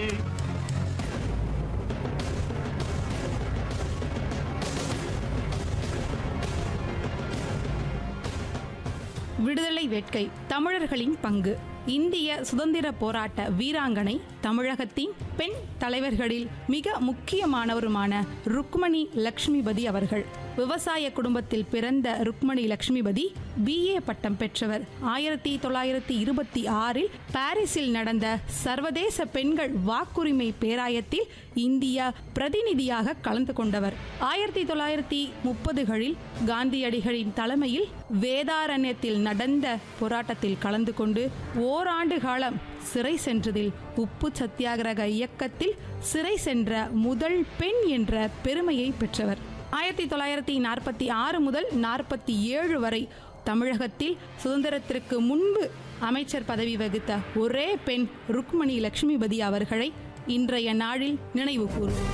விடுதலை வேட்கை தமிழர்களின் பங்கு இந்திய சுதந்திர போராட்ட வீராங்கனை தமிழகத்தின் பெண் தலைவர்களில் மிக முக்கியமானவருமான ருக்மணி லக்ஷ்மிபதி அவர்கள் விவசாய குடும்பத்தில் பிறந்த ருக்மணி லக்ஷ்மிபதி பிஏ பட்டம் பெற்றவர் ஆயிரத்தி தொள்ளாயிரத்தி இருபத்தி ஆறில் பாரிஸில் நடந்த சர்வதேச பெண்கள் வாக்குரிமை பேராயத்தில் இந்தியா பிரதிநிதியாக கலந்து கொண்டவர் ஆயிரத்தி தொள்ளாயிரத்தி முப்பதுகளில் காந்தியடிகளின் தலைமையில் வேதாரண்யத்தில் நடந்த போராட்டத்தில் கலந்து கொண்டு ஓராண்டு காலம் சிறை சென்றதில் உப்பு சத்தியாகிரக இயக்கத்தில் சிறை சென்ற முதல் பெண் என்ற பெருமையை பெற்றவர் ஆயிரத்தி தொள்ளாயிரத்தி நாற்பத்தி ஆறு முதல் நாற்பத்தி ஏழு வரை தமிழகத்தில் சுதந்திரத்திற்கு முன்பு அமைச்சர் பதவி வகித்த ஒரே பெண் ருக்மணி லட்சுமிபதி அவர்களை இன்றைய நாளில் நினைவு கூறுவோம்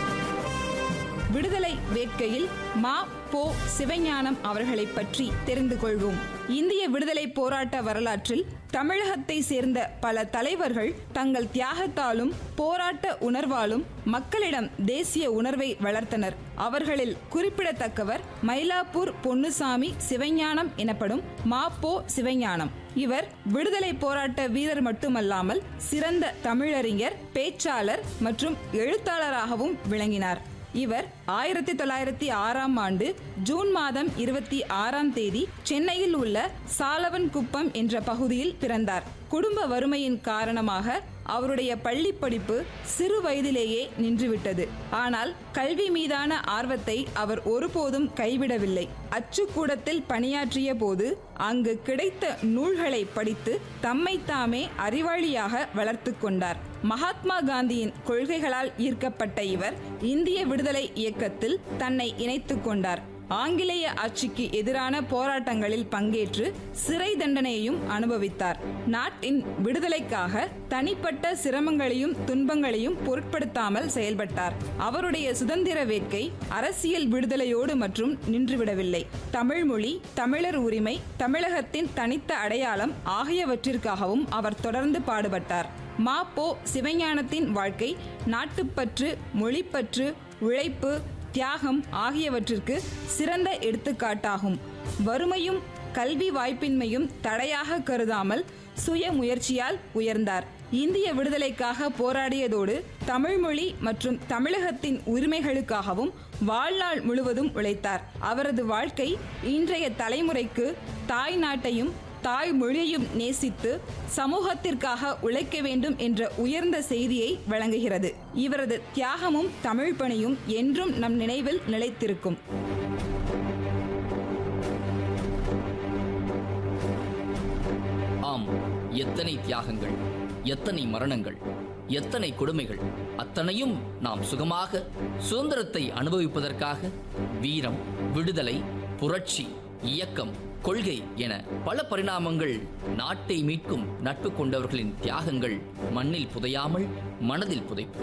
விடுதலை வேட்கையில் மா போ சிவஞானம் அவர்களைப் பற்றி தெரிந்து கொள்வோம் இந்திய விடுதலை போராட்ட வரலாற்றில் தமிழகத்தை சேர்ந்த பல தலைவர்கள் தங்கள் தியாகத்தாலும் போராட்ட உணர்வாலும் மக்களிடம் தேசிய உணர்வை வளர்த்தனர் அவர்களில் குறிப்பிடத்தக்கவர் மயிலாப்பூர் பொன்னுசாமி சிவஞானம் எனப்படும் மா போ சிவஞானம் இவர் விடுதலை போராட்ட வீரர் மட்டுமல்லாமல் சிறந்த தமிழறிஞர் பேச்சாளர் மற்றும் எழுத்தாளராகவும் விளங்கினார் இவர் ஆயிரத்தி தொள்ளாயிரத்தி ஆறாம் ஆண்டு ஜூன் மாதம் இருபத்தி ஆறாம் தேதி சென்னையில் உள்ள சாலவன் குப்பம் என்ற பகுதியில் பிறந்தார் குடும்ப வறுமையின் காரணமாக அவருடைய பள்ளி படிப்பு சிறு வயதிலேயே நின்றுவிட்டது ஆனால் கல்வி மீதான ஆர்வத்தை அவர் ஒருபோதும் கைவிடவில்லை அச்சுக்கூடத்தில் பணியாற்றிய போது அங்கு கிடைத்த நூல்களை படித்து தம்மை தாமே அறிவாளியாக வளர்த்து கொண்டார் மகாத்மா காந்தியின் கொள்கைகளால் ஈர்க்கப்பட்ட இவர் இந்திய விடுதலை இயக்கத்தில் தன்னை இணைத்துக் கொண்டார் ஆங்கிலேய ஆட்சிக்கு எதிரான போராட்டங்களில் பங்கேற்று சிறை தண்டனையையும் அனுபவித்தார் நாட்டின் விடுதலைக்காக தனிப்பட்ட சிரமங்களையும் துன்பங்களையும் பொருட்படுத்தாமல் செயல்பட்டார் அவருடைய சுதந்திர வேட்கை அரசியல் விடுதலையோடு மற்றும் நின்றுவிடவில்லை தமிழ்மொழி தமிழர் உரிமை தமிழகத்தின் தனித்த அடையாளம் ஆகியவற்றிற்காகவும் அவர் தொடர்ந்து பாடுபட்டார் மா போ சிவஞானத்தின் வாழ்க்கை நாட்டுப்பற்று மொழிப்பற்று உழைப்பு தியாகம் ஆகியவற்றிற்கு சிறந்த எடுத்துக்காட்டாகும் வறுமையும் கல்வி வாய்ப்பின்மையும் தடையாக கருதாமல் சுய முயற்சியால் உயர்ந்தார் இந்திய விடுதலைக்காக போராடியதோடு தமிழ்மொழி மற்றும் தமிழகத்தின் உரிமைகளுக்காகவும் வாழ்நாள் முழுவதும் உழைத்தார் அவரது வாழ்க்கை இன்றைய தலைமுறைக்கு தாய் நாட்டையும் தாய் மொழியையும் நேசித்து சமூகத்திற்காக உழைக்க வேண்டும் என்ற உயர்ந்த செய்தியை வழங்குகிறது இவரது தியாகமும் தமிழ் பணியும் என்றும் நம் நினைவில் நிலைத்திருக்கும் ஆம் எத்தனை தியாகங்கள் எத்தனை மரணங்கள் எத்தனை கொடுமைகள் அத்தனையும் நாம் சுகமாக சுதந்திரத்தை அனுபவிப்பதற்காக வீரம் விடுதலை புரட்சி இயக்கம் கொள்கை என பல பரிணாமங்கள் நாட்டை மீட்கும் நட்பு கொண்டவர்களின் தியாகங்கள் மண்ணில் புதையாமல் மனதில் புதைப்போம்